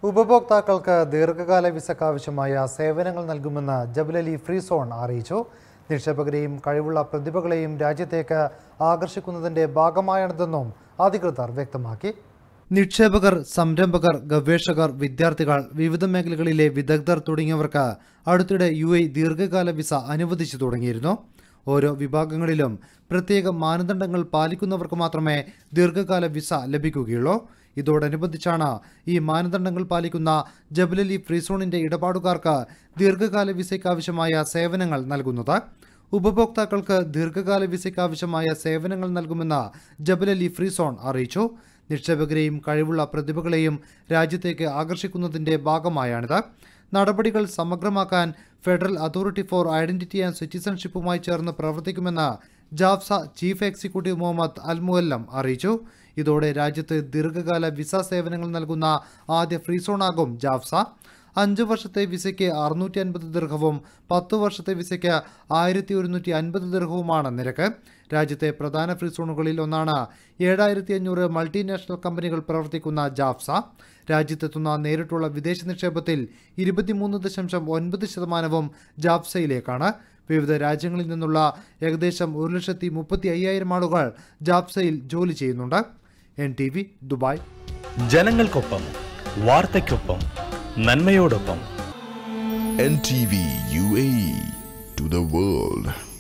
ഉപഭോക്താക്കൾക്ക് ദീർഘകാല വിസക്ക് ആവശ്യമായ സേവനങ്ങൾ നൽകുമെന്ന് ജബലലി ഫ്രീ സോൺ അറിയിച്ചു നിക്ഷേപകരെയും കഴിവുള്ള പ്രതിഭകളെയും രാജ്യത്തേക്ക് ആകർഷിക്കുന്നതിന്റെ ഭാഗമായാണിതെന്നും അധികൃതർ വ്യക്തമാക്കി നിക്ഷേപകർ സംരംഭകർ ഗവേഷകർ വിദ്യാർത്ഥികൾ വിവിധ മേഖലകളിലെ വിദഗ്ധർ തുടങ്ങിയവർക്ക് അടുത്തിടെ യു എ ദീർഘകാല വിസ അനുവദിച്ചു തുടങ്ങിയിരുന്നു ഓരോ വിഭാഗങ്ങളിലും പ്രത്യേക മാനദണ്ഡങ്ങൾ പാലിക്കുന്നവർക്ക് മാത്രമേ ദീർഘകാല വിസ ലഭിക്കുകയുള്ളൂ ഇതോടനുബന്ധിച്ചാണ് ഈ മാനദണ്ഡങ്ങൾ പാലിക്കുന്ന ജബലലി ഫ്രീ സോണിന്റെ ഇടപാടുകാർക്ക് ദീർഘകാല വിസയ്ക്ക് ആവശ്യമായ സേവനങ്ങൾ നൽകുന്നത് ഉപഭോക്താക്കൾക്ക് ദീർഘകാല വിസയ്ക്ക് ആവശ്യമായ സേവനങ്ങൾ നൽകുമെന്ന് ജബലലി ഫ്രീ സോൺ അറിയിച്ചു നിക്ഷേപകരെയും കഴിവുള്ള പ്രതിഭകളെയും രാജ്യത്തേക്ക് ആകർഷിക്കുന്നതിന്റെ ഭാഗമായാണിത് നടപടികൾ സമഗ്രമാക്കാൻ federal authority for identity and സിറ്റിസൺഷിപ്പുമായി ചേർന്ന് പ്രവർത്തിക്കുമെന്ന് JAFZA chief executive Mohammed al Mullam അറിയിച്ചു ഇതോടെ രാജ്യത്ത് ദീർഘകാല വിസ സേവനങ്ങൾ നൽകുന്ന ആദ്യ ഫ്രീ സോണാകും ജാഫ്സ അഞ്ച് വർഷത്തെ വിസയ്ക്ക് അറുന്നൂറ്റി അൻപത് ദീർഘവും പത്ത് വർഷത്തെ വിസയ്ക്ക് ആയിരത്തി ഒരുന്നൂറ്റി അൻപത് ദീർഘവുമാണ് നിരക്ക് രാജ്യത്തെ പ്രധാന ഫ്രീ സോണുകളിൽ ഒന്നാണ് ഏഴായിരത്തി അഞ്ഞൂറ് മൾട്ടിനാഷണൽ കമ്പനികൾ പ്രവർത്തിക്കുന്ന ജാഫ്സ രാജ്യത്തെത്തുന്ന നേരിട്ടുള്ള വിദേശ നിക്ഷേപത്തിൽ ഇരുപത്തിമൂന്ന് ദശാംശം ഒൻപത് ശതമാനവും ജാഫ്സയിലേക്കാണ് വിവിധ രാജ്യങ്ങളിൽ നിന്നുള്ള ഏകദേശം ഒരു ലക്ഷത്തി മുപ്പത്തി അയ്യായിരം ആളുകൾ ജാഫ്സയിൽ ജോലി ചെയ്യുന്നുണ്ട് എൻ ടി വി ദുബായ് ജനങ്ങൾക്കൊപ്പം വാർത്തയ്ക്കൊപ്പം നന്മയോടൊപ്പം NTV UAE to the world.